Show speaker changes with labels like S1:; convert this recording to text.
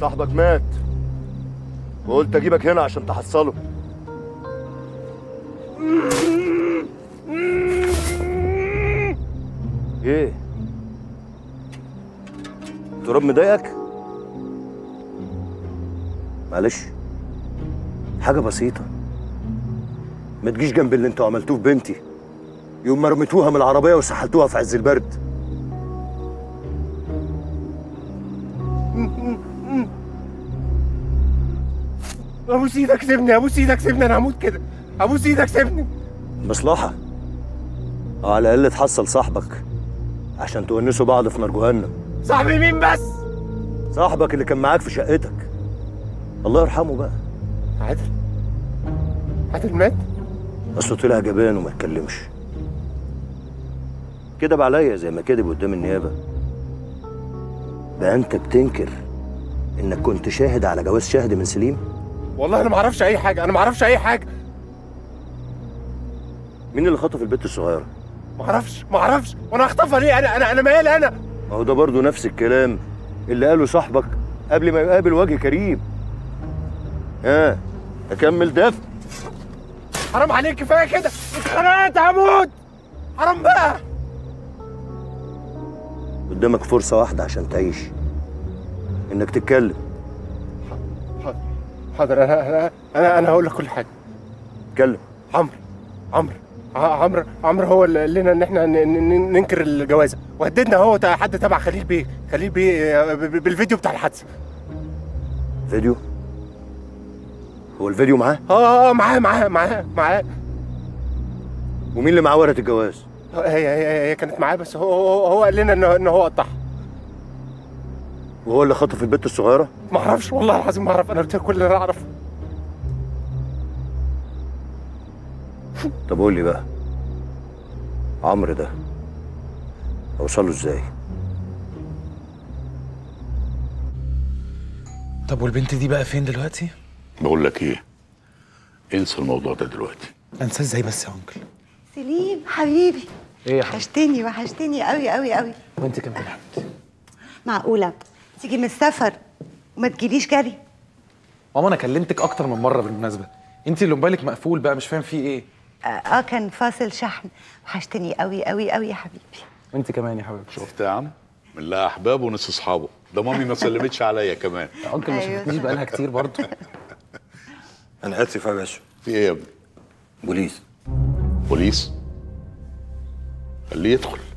S1: صاحبك مات وقلت اجيبك هنا عشان تحصله ايه تراب مضايقك معلش حاجه بسيطه ما تجيش جنب اللي انتوا عملتوه في بنتي يوم ما رميتوها من العربيه وسحلتوها في عز البرد
S2: ابوس ايدك سيبني ابوس ايدك سيبني انا هموت كده ابوس ايدك سيبني
S1: مصلحة أو على الأقل تحصل صاحبك عشان تونسوا بعض في نار جهنم
S2: صاحبي مين بس
S1: صاحبك اللي كان معاك في شقتك الله يرحمه بقى
S2: عادل عادل مات
S1: أصله طلع جبان وما اتكلمش كدب عليا زي ما كدب قدام النيابة بقى أنت بتنكر إنك كنت شاهد على جواز شهد من سليم
S2: والله انا ما اعرفش اي حاجه انا ما اعرفش اي حاجه
S1: مين اللي خطف البت الصغيرة؟
S2: ما اعرفش ما اعرفش وانا اخطفها ليه انا انا انا مالي انا
S1: ما هو ده برضه نفس الكلام اللي قاله صاحبك قبل ما يقابل وجه كريم ها أكمل دفن
S2: حرام عليك كفايه كده اتخنقت هموت حرام بقى
S1: قدامك فرصة واحدة عشان تعيش إنك تتكلم
S2: حاضر حاضر انا انا انا, أنا هقول لك كل حاجه
S1: اتكلم
S2: عمرو عمرو ع- عمرو عمرو هو اللي قال لنا ان احنا ن- ن- ننكر الجوازه وهددنا هو تا- حد تبع خليل بيه خليل بيه آه، ب- ب- بالفيديو بتاع الحادثه
S1: فيديو هو الفيديو معاه
S2: اه اه معاه معاه معاه معاه
S1: ومين اللي معاه ورقة الجواز
S2: هي هي هي كانت معاه بس هو هو, هو قال لنا ان ان هو قطعها
S1: وهو اللي خطف البت الصغيرة
S2: ما اعرفش والله العظيم ما اعرف انا قلت لك كل اللي انا اعرفه
S1: طب قول لي بقى عمرو ده اوصله ازاي
S3: طب والبنت دي بقى فين دلوقتي؟
S4: بقول لك ايه انسى الموضوع ده دلوقتي
S3: انساه ازاي بس يا انكل؟
S5: سليم حبيبي
S3: ايه يا حبيبي؟
S5: وحشتني وحشتني قوي قوي قوي
S3: وانت كمان يا حبيبتي
S5: معقولة تيجي من السفر وما تجيليش جري
S3: ماما انا كلمتك اكتر من مره بالمناسبه انت اللي موبايلك مقفول بقى مش فاهم فيه ايه
S5: آه, اه كان فاصل شحن وحشتني قوي قوي قوي يا حبيبي
S3: وانت كمان يا حبيبتي
S4: شفت يا عم من لا احباب ونص اصحابه ده مامي ما سلمتش عليا كمان
S3: يا انكل ما
S5: أيوة.
S3: شفتنيش بقالها كتير برضه
S1: انا اسف يا باشا
S4: في ايه يا ابني
S1: بوليس
S4: بوليس خليه يدخل